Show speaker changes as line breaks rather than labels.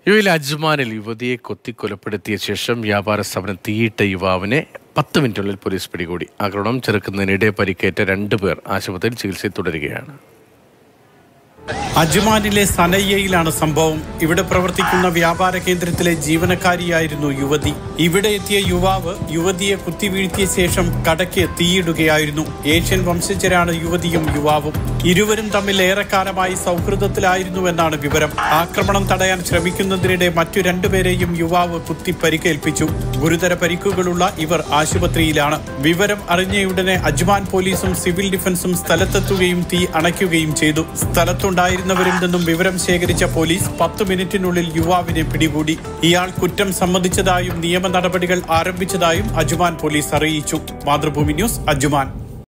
യുവിലെ അജ്മാനിൽ യുവതിയെ കൊത്തിക്കൊലപ്പെടുത്തിയ ശേഷം വ്യാപാര സ്ഥാപനം തീയിട്ട യുവാവിനെ പത്ത് മിനിറ്റിനുള്ളിൽ പോലീസ് പിടികൂടി ആക്രമണം ചെറുക്കുന്നതിനിടെ പരിക്കേറ്റ രണ്ടുപേർ ആശുപത്രിയിൽ ചികിത്സയിൽ തുടരുകയാണ്
അജ്മാനിലെ സനയ്യയിലാണ് സംഭവം ഇവിടെ പ്രവർത്തിക്കുന്ന വ്യാപാര കേന്ദ്രത്തിലെ ജീവനക്കാരിയായിരുന്നു യുവതി ഇവിടെ എത്തിയ യുവാവ് യുവതിയെ കുത്തിവീഴ്ത്തിയ ശേഷം കടയ്ക്ക് തീയിടുകയായിരുന്നു ഏഷ്യൻ വംശജരാണ് യുവതിയും യുവാവും ഇരുവരും തമ്മിൽ ഏറെക്കാലമായി സൗഹൃദത്തിലായിരുന്നുവെന്നാണ് വിവരം ആക്രമണം തടയാൻ ശ്രമിക്കുന്നതിനിടെ മറ്റു രണ്ടുപേരെയും യുവാവ് കുത്തി പരിക്കേൽപ്പിച്ചു ഗുരുതര പരിക്കുകളുള്ള ഇവർ ആശുപത്രിയിലാണ് വിവരം അറിഞ്ഞയുടനെ അജ്മാൻ പോലീസും സിവിൽ ഡിഫൻസും സ്ഥലത്തെത്തുകയും തീ അണയ്ക്കുകയും ചെയ്തു സ്ഥലത്തുണ്ടായിരുന്നവരിൽ നിന്നും വിവരം ശേഖരിച്ച പോലീസ് പത്ത് മിനിറ്റിനുള്ളിൽ യുവാവിനെ പിടികൂടി ഇയാൾ കുറ്റം സമ്മതിച്ചതായും നിയമ നടപടികൾ ആരംഭിച്ചതായും അജ്മാൻ പോലീസ് അറിയിച്ചു മാതൃഭൂമി ന്യൂസ് അജ്മാൻ